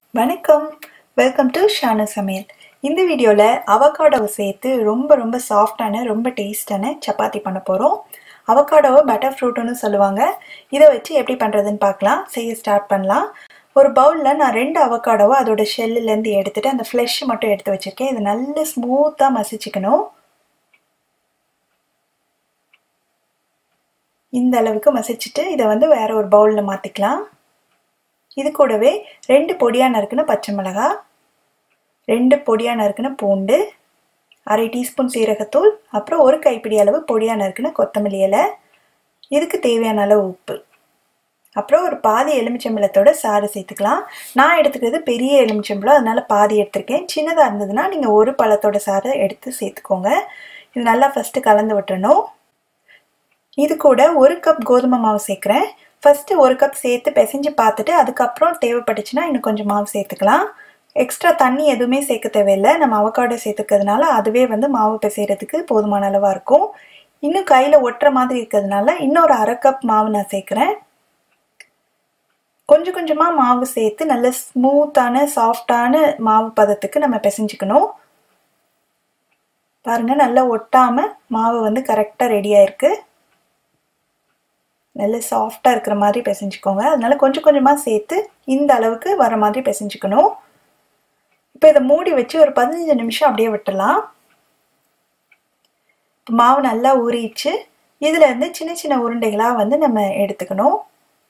வணக்கம் welcome to Shanu சமையல் இந்த வீடியோவில் அவகாடோவை சேர்த்து ரொம்ப ரொம்ப சாஃப்டான ரொம்ப டேஸ்டான சப்பாத்தி பண்ண போகிறோம் அவகாடோவை பட்டர் ஃப்ரூட்டுன்னு சொல்லுவாங்க இதை வச்சு எப்படி பண்ணுறதுன்னு பார்க்கலாம் செய்ய ஸ்டார்ட் பண்ணலாம் ஒரு பவுலில் நான் ரெண்டு அவகாடோவை அதோட ஷெல்லுலேருந்து எடுத்துகிட்டு அந்த ஃப்ளெஷ் மட்டும் எடுத்து வச்சுருக்கேன் இது நல்ல ஸ்மூத்தாக மசிச்சுக்கணும் இந்த அளவுக்கு மசிச்சுட்டு இதை வந்து வேற ஒரு பவுலில் மாற்றிக்கலாம் இது கூடவே ரெண்டு பொடியாக நறுக்குன பச்சை மிளகா ரெண்டு பொடியாக நறுக்குன பூண்டு அரை டீஸ்பூன் சீரகத்தூள் அப்புறம் ஒரு கைப்பிடி அளவு பொடியாக நறுக்குன கொத்தமல்லி இலை இதுக்கு தேவையான அளவு உப்பு அப்புறம் ஒரு பாதி எலுமிச்சம்பழத்தோட சாறு சேர்த்துக்கலாம் நான் எடுத்துக்கிறது பெரிய எலுமிச்சம்பழம் அதனால பாதி எடுத்திருக்கேன் சின்னதாக இருந்ததுன்னா நீங்கள் ஒரு பழத்தோட சாறை எடுத்து சேர்த்துக்கோங்க இது நல்லா ஃபஸ்ட்டு கலந்து விட்டுறணும் இது கூட ஒரு கப் கோதுமை மாவு சேர்க்குறேன் ஃபஸ்ட்டு ஒரு கப் சேர்த்து பிசைஞ்சு பார்த்துட்டு அதுக்கப்புறம் தேவைப்பட்டுச்சுன்னா இன்னும் கொஞ்சம் மாவு சேர்த்துக்கலாம் எக்ஸ்ட்ரா தண்ணி எதுவுமே சேர்க்க தேவையில்லை நம்ம அவக்காடோ சேர்த்துக்கிறதுனால அதுவே வந்து மாவு பிசைகிறதுக்கு போதுமான அளவாக இருக்கும் இன்னும் கையில் ஒட்டுற மாதிரி இருக்கிறதுனால இன்னொரு அரை கப் மாவு நான் சேர்க்குறேன் கொஞ்சம் கொஞ்சமாக மாவு சேர்த்து நல்ல ஸ்மூத்தான சாஃப்டான மாவு பதத்துக்கு நம்ம பிசைஞ்சுக்கணும் பாருங்கள் நல்லா ஒட்டாமல் மாவு வந்து கரெக்டாக ரெடி ஆயிருக்கு நல்ல சாஃப்டாக இருக்கிற மாதிரி பிசைஞ்சுக்கோங்க அதனால கொஞ்சம் கொஞ்சமாக சேர்த்து இந்த அளவுக்கு வர மாதிரி பிசைஞ்சுக்கணும் இப்போ இதை மூடி வச்சு ஒரு பதினஞ்சு நிமிஷம் அப்படியே விட்டுடலாம் மாவு நல்லா ஊறிச்சு இதில் இருந்து சின்ன சின்ன உருண்டைகளாக வந்து நம்ம எடுத்துக்கணும்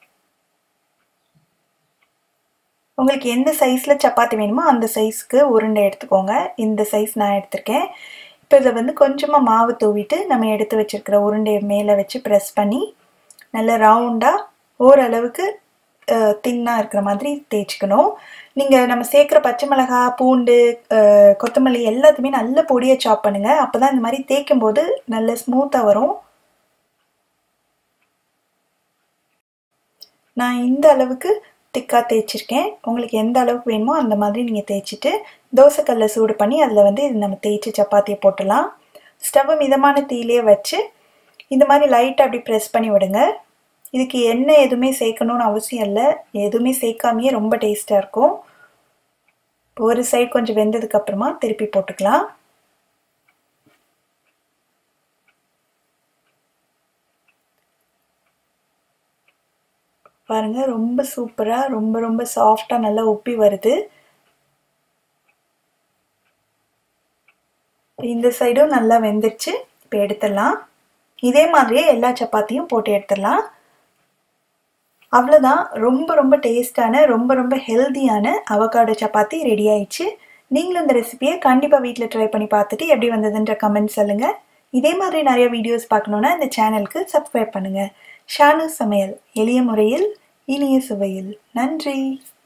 உங்களுக்கு எந்த சைஸில் சப்பாத்தி வேணுமோ அந்த சைஸ்க்கு உருண்டை எடுத்துக்கோங்க இந்த சைஸ் நான் எடுத்திருக்கேன் இப்போ இதில் வந்து கொஞ்சமாக மாவு தூவிட்டு நம்ம எடுத்து வச்சுருக்கிற உருண்டையை மேலே வச்சு ப்ரெஸ் பண்ணி நல்ல ரவுண்டாக ஓரளவுக்கு தின்னாக இருக்கிற மாதிரி தேய்ச்சிக்கணும் நீங்கள் நம்ம சேர்க்குற பச்சை மிளகா பூண்டு கொத்தமல்லி எல்லாத்தையுமே நல்ல பொடியாக சாப் பண்ணுங்கள் அப்போ தான் இந்த மாதிரி தேய்க்கும் போது நல்ல ஸ்மூத்தாக வரும் நான் இந்த அளவுக்கு திக்காக தேய்ச்சிருக்கேன் உங்களுக்கு எந்த அளவுக்கு வேணுமோ அந்த மாதிரி நீங்கள் தேய்ச்சிட்டு தோசைக்கல்லை சூடு பண்ணி அதில் வந்து இது நம்ம தேய்ச்சி சப்பாத்தியை போட்டுடலாம் ஸ்டவ்வை மிதமான தீயிலே வச்சு இந்த மாதிரி லைட்டாக அப்படி ப்ரெஸ் பண்ணி விடுங்க இதுக்கு எண்ணெய் எதுவுமே சேர்க்கணும்னு அவசியம் இல்லை எதுவுமே சேர்க்காமையே ரொம்ப டேஸ்ட்டாக இருக்கும் ஒரு சைடு கொஞ்சம் வெந்ததுக்கு அப்புறமா திருப்பி போட்டுக்கலாம் பாருங்க ரொம்ப சூப்பராக ரொம்ப ரொம்ப சாஃப்டாக நல்லா உப்பி வருது இந்த சைடும் நல்லா வெந்துருச்சு இப்போ எடுத்துடலாம் இதே மாதிரியே எல்லா சப்பாத்தியும் போட்டு எடுத்துடலாம் அவ்வளோதான் ரொம்ப ரொம்ப டேஸ்டான ரொம்ப ரொம்ப ஹெல்த்தியான அவகாடோ சப்பாத்தி ரெடி ஆயிடுச்சு நீங்களும் இந்த ரெசிபியை கண்டிப்பாக வீட்டில் ட்ரை பண்ணி பார்த்துட்டு எப்படி வந்ததுன்ற கமெண்ட் சொல்லுங்கள் இதே மாதிரி நிறைய வீடியோஸ் பார்க்கணுன்னா இந்த சேனலுக்கு சப்ஸ்கிரைப் பண்ணுங்கள் ஷானு சமையல் எளிய முறையில் இனிய சுவையில் நன்றி